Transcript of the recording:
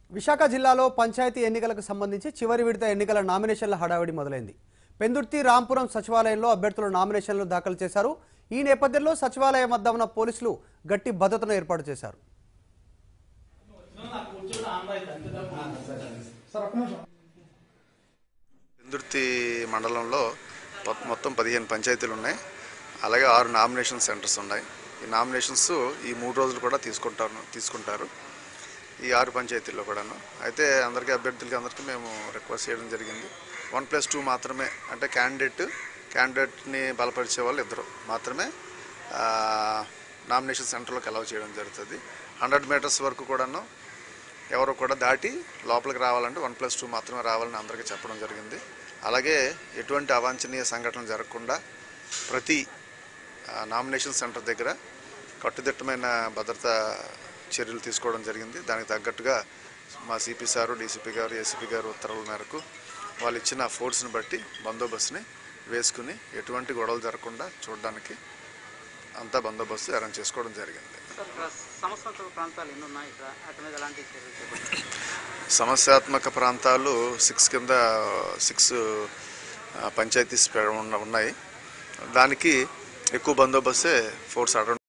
విశాఖ జిల్లాలో పంచాయతీ ఎన్నికలకు సంబంధించి చివరి విడత ఎన్నికల నామినేషన్ల హడావిడి మొదలైంది పెందుర్తి రాంపురం సచివాలయంలో అభ్యర్థులు నామినేషన్లు దాఖలు చేశారు ఈ నేపథ్యంలో సచివాలయం వద్ద ఉన్న పోలీసులు గట్టి భద్రతను ఏర్పాటు చేశారు పెందుర్తి మండలంలో మొ- మొత్తం పదిహేను పంచాయతీలు ఉన్నాయి అలాగే ఆరు నామినేషన్ సెంటర్స్ ఉన్నాయి ఈ నామినేషన్స్ ఈ మూడు రోజులు కూడా తీసుకుంటారు తీసుకుంటారు ఈ ఆరు పంచాయతీల్లో కూడాను అయితే అందరికీ అభ్యర్థులకి అందరికీ మేము రిక్వెస్ట్ చేయడం జరిగింది వన్ ప్లస్ టూ మాత్రమే అంటే క్యాండిడేట్ క్యాండిడేట్ని బలపరిచే వాళ్ళు ఇద్దరు మాత్రమే ఆ, నామినేషన్ సెంటర్లోకి అలౌ చేయడం జరుగుతుంది హండ్రెడ్ మీటర్స్ వరకు కూడాను ఎవరు కూడా దాటి లోపలికి రావాలంటే వన్ ప్లస్ టూ మాత్రమే రావాలని అందరికీ చెప్పడం జరిగింది అలాగే ఎటువంటి అవాంఛనీయ సంఘటనలు జరగకుండా ప్రతి ఆ, నామినేషన్ సెంటర్ దగ్గర కట్టుదిట్టమైన భద్రతా చర్యలు తీసుకోవడం జరిగింది దానికి తగ్గట్టుగా మా సిపి సారు డీసీపీ గారు ఏసీపీ గారు ఉత్తర్వుల మేరకు వాళ్ళు ఇచ్చిన ఫోర్స్ని బట్టి బందోబస్తుని వేసుకుని ఎటువంటి గొడవలు జరగకుండా చూడడానికి అంతా బందోబస్తు అరేంజ్ చేసుకోవడం జరిగింది సార్ ఇక్కడ సమస్యాత్మక ప్రాంతాలు ఎన్ని ఉన్నాయి ఇక్కడ వాటి మీద ఎలాంటి చర్యలు చేపట్టారు సమస్యాత్మక ప్రాంతాలు సిక్స్ కింద సిక్స్ పంచాయతీస్ ఉన్నాయి దానికి ఎక్కువ బందోబస్తే ఫోర్స్ అడగడం